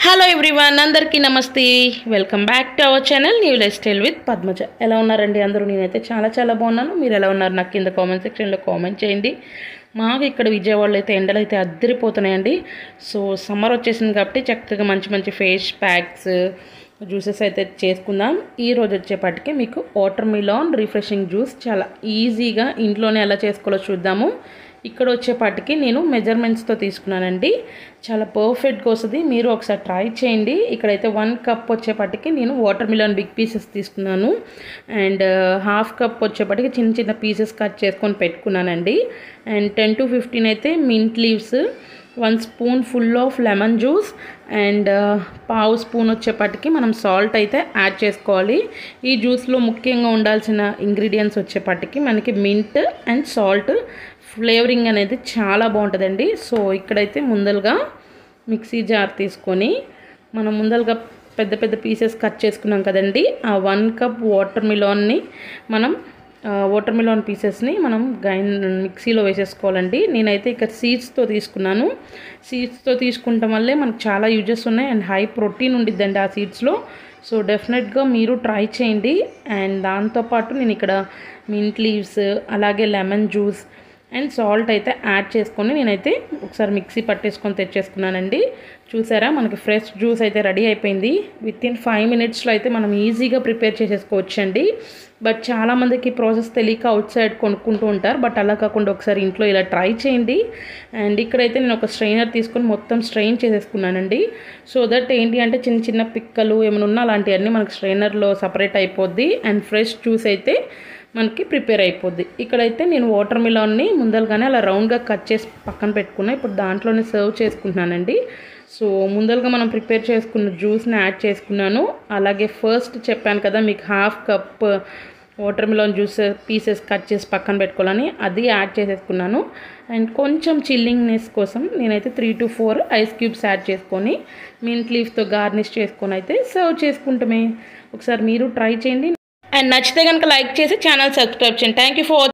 hello everyone అందరికీ నమస్తే welcome back to our channel new lifestyle with Padmaja ఎలా ఉన్నారండి అందరూ నేనైతే చాలా చాలా బాగున్నాను మీరు ఎలా ఉన్నారు నాకు కింద కామెంట్ సెక్షన్లో కామెంట్ చేయండి మాకు ఇక్కడ విజయవాడలో అయితే ఎండలు అయితే అద్దరిపోతున్నాయండి సో సమ్మర్ వచ్చేసింది కాబట్టి చక్కగా మంచి మంచి ఫేస్ ప్యాక్స్ జ్యూసెస్ అయితే చేసుకుందాం ఈ రోజు వచ్చేపాటికి మీకు వాటర్ మిలాన్ రిఫ్రెషింగ్ జ్యూస్ చాలా ఈజీగా ఇంట్లోనే ఎలా చేసుకోవాలో చూద్దాము ఇక్కడ వచ్చేపాటికి నేను మెజర్మెంట్స్తో తీసుకున్నానండి చాలా పర్ఫెక్ట్గా వస్తుంది మీరు ఒకసారి ట్రై చేయండి ఇక్కడైతే వన్ కప్ వచ్చేపాటికి నేను వాటర్ మిలన్ బిగ్ పీసెస్ తీసుకున్నాను అండ్ హాఫ్ కప్ వచ్చేపాటికి చిన్న చిన్న పీసెస్ కట్ చేసుకొని పెట్టుకున్నానండి అండ్ టెన్ టు ఫిఫ్టీన్ అయితే mint leaves one spoon full of lemon juice and పావు స్పూన్ వచ్చేపాటికి మనం సాల్ట్ అయితే యాడ్ చేసుకోవాలి ఈ జ్యూస్లో ముఖ్యంగా ఉండాల్సిన ఇంగ్రీడియంట్స్ వచ్చేపాటికి మనకి మింట్ అండ్ సాల్ట్ ఫ్లేవరింగ్ అనేది చాలా బాగుంటుందండి సో ఇక్కడైతే ముందలుగా మిక్సీ జార్ తీసుకొని మనం ముందలుగా పెద్ద పెద్ద పీసెస్ కట్ చేసుకున్నాం కదండి ఆ వన్ కప్ వాటర్ మిలాన్ని మనం వాటర్ మిలాన్ పీసెస్ని మనం గైన్ మిక్సీలో వేసేసుకోవాలండి నేనైతే ఇక్కడ సీడ్స్తో తీసుకున్నాను సీడ్స్తో తీసుకుంటాం వల్లే మనకు చాలా యూజెస్ ఉన్నాయి అండ్ హై ప్రోటీన్ ఉండిద్దండి ఆ సీడ్స్లో సో డెఫినెట్గా మీరు ట్రై చేయండి అండ్ దాంతోపాటు నేను ఇక్కడ మింట్ లీవ్స్ అలాగే లెమన్ జ్యూస్ అండ్ సాల్ట్ అయితే యాడ్ చేసుకొని నేనైతే ఒకసారి మిక్సీ పట్టేసుకొని తెచ్చేసుకున్నానండి చూసారా మనకి ఫ్రెష్ జ్యూస్ అయితే రెడీ అయిపోయింది విత్ ఇన్ ఫైవ్ మినిట్స్లో అయితే మనం ఈజీగా ప్రిపేర్ చేసేసుకోవచ్చు అండి బట్ చాలామందికి ప్రాసెస్ తెలియక అవుట్ సైడ్ కొనుక్కుంటూ ఉంటారు బట్ అలా కాకుండా ఒకసారి ఇంట్లో ఇలా ట్రై చేయండి అండ్ ఇక్కడైతే నేను ఒక స్ట్రైనర్ తీసుకొని మొత్తం స్ట్రెయిన్ చేసేసుకున్నానండి సో దట్ ఏంటి అంటే చిన్న చిన్న పిక్కలు ఏమైనా ఉన్నా అలాంటివన్నీ మనకి స్ట్రైనర్లో సపరేట్ అయిపోద్ది అండ్ ఫ్రెష్ జ్యూస్ అయితే మనకి ప్రిపేర్ అయిపోద్ది ఇక్కడైతే నేను వాటర్ మిలాన్ని ముందలుగానే అలా రౌండ్గా కట్ చేసి పక్కన పెట్టుకున్నా ఇప్పుడు దాంట్లోనే సర్వ్ చేసుకుంటున్నానండి సో ముందలుగా మనం ప్రిపేర్ చేసుకున్న జ్యూస్ని యాడ్ చేసుకున్నాను అలాగే ఫస్ట్ చెప్పాను కదా మీకు half cup watermelon juice pieces cut చేసి పక్కన పెట్టుకోవాలని అది యాడ్ చేసేసుకున్నాను అండ్ కొంచెం చిల్లింగ్నెస్ కోసం నేనైతే three to four ice cubes add చేసుకొని మింట్ లీఫ్తో గార్నిష్ చేసుకొని అయితే సర్వ్ చేసుకుంటామే ఒకసారి మీరు ట్రై చేయండి అండ్ నచ్చితే కనుక లైక్ చేసి ఛానల్ సబ్స్క్రైబ్ చేయండి థ్యాంక్ యూ ఫర్